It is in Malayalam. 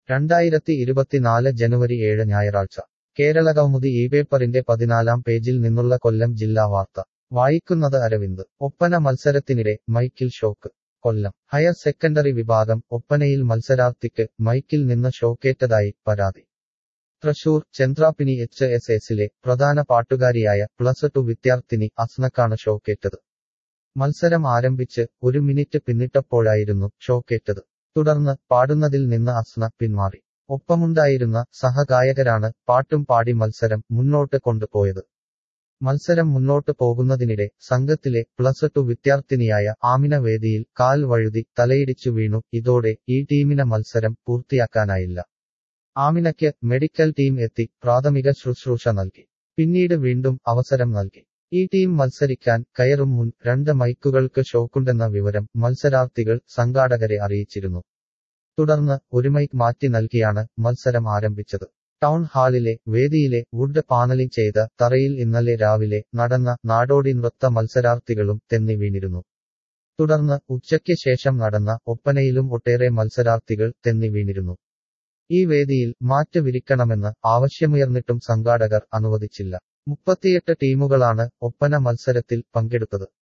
രണ്ടായിരത്തി ഇരുപത്തിനാല് ജനുവരി ഏഴ് ഞായറാഴ്ച കേരളകൗമുദി ഈ പേപ്പറിന്റെ പതിനാലാം പേജിൽ നിന്നുള്ള കൊല്ലം ജില്ലാ വാർത്ത വായിക്കുന്നത് അരവിന്ദ് ഒപ്പന മത്സരത്തിനിടെ മൈക്കിൽ ഷോക്ക് കൊല്ലം ഹയർ സെക്കൻഡറി വിഭാഗം ഒപ്പനയിൽ മത്സരാർത്ഥിക്ക് മൈക്കിൽ നിന്ന് ഷോക്കേറ്റതായി പരാതി തൃശൂർ ചന്ദ്രാപ്പിനി എച്ച് എസ് എസിലെ പ്രധാന പാട്ടുകാരിയായ പ്ലസ് ടു വിദ്യാർത്ഥിനി അസ്നക്കാണ് ഷോക്കേറ്റത് മത്സരം ആരംഭിച്ച് ഒരു മിനിറ്റ് പിന്നിട്ടപ്പോഴായിരുന്നു ഷോക്കേറ്റത് തുടർന്ന് പാടുന്നതിൽ നിന്ന് അസ്ന പിന്മാറി ഒപ്പമുണ്ടായിരുന്ന സഹഗായകരാണ് പാട്ടും പാടി മത്സരം മുന്നോട്ട് കൊണ്ടുപോയത് മത്സരം മുന്നോട്ട് പോകുന്നതിനിടെ സംഘത്തിലെ പ്ലസ് ടു വിദ്യാർത്ഥിനിയായ ആമിന വേദിയിൽ കാൽ വഴുതി തലയിടിച്ചു വീണു ഇതോടെ ഈ ടീമിന് മത്സരം പൂർത്തിയാക്കാനായില്ല ആമിനയ്ക്ക് മെഡിക്കൽ ടീം എത്തി പ്രാഥമിക ശുശ്രൂഷ നൽകി പിന്നീട് വീണ്ടും അവസരം നൽകി ഈ ടീം മത്സരിക്കാൻ കയറും മുൻ രണ്ട് മൈക്കുകൾക്ക് ഷോക്കുണ്ടെന്ന വിവരം മത്സരാർത്ഥികൾ സംഘാടകരെ അറിയിച്ചിരുന്നു തുടർന്ന് ഒരു മൈക്ക് മാറ്റി നൽകിയാണ് മത്സരം ആരംഭിച്ചത് ടൗൺ ഹാളിലെ വേദിയിലെ വുഡ് പാനലിംഗ് ചെയ്ത തറയിൽ ഇന്നലെ രാവിലെ നടന്ന നാടോടി നൃത്ത മത്സരാർത്ഥികളും തെന്നി വീണിരുന്നു തുടർന്ന് ഉച്ചയ്ക്ക് ശേഷം നടന്ന ഒപ്പനയിലും ഒട്ടേറെ മത്സരാർത്ഥികൾ തെന്നി വീണിരുന്നു ഈ വേദിയിൽ മാറ്റ് വിരിക്കണമെന്ന് ആവശ്യമുയർന്നിട്ടും സംഘാടകർ അനുവദിച്ചില്ല മുപ്പത്തിയെട്ട് ടീമുകളാണ് ഒപ്പന മത്സരത്തിൽ പങ്കെടുത്തത്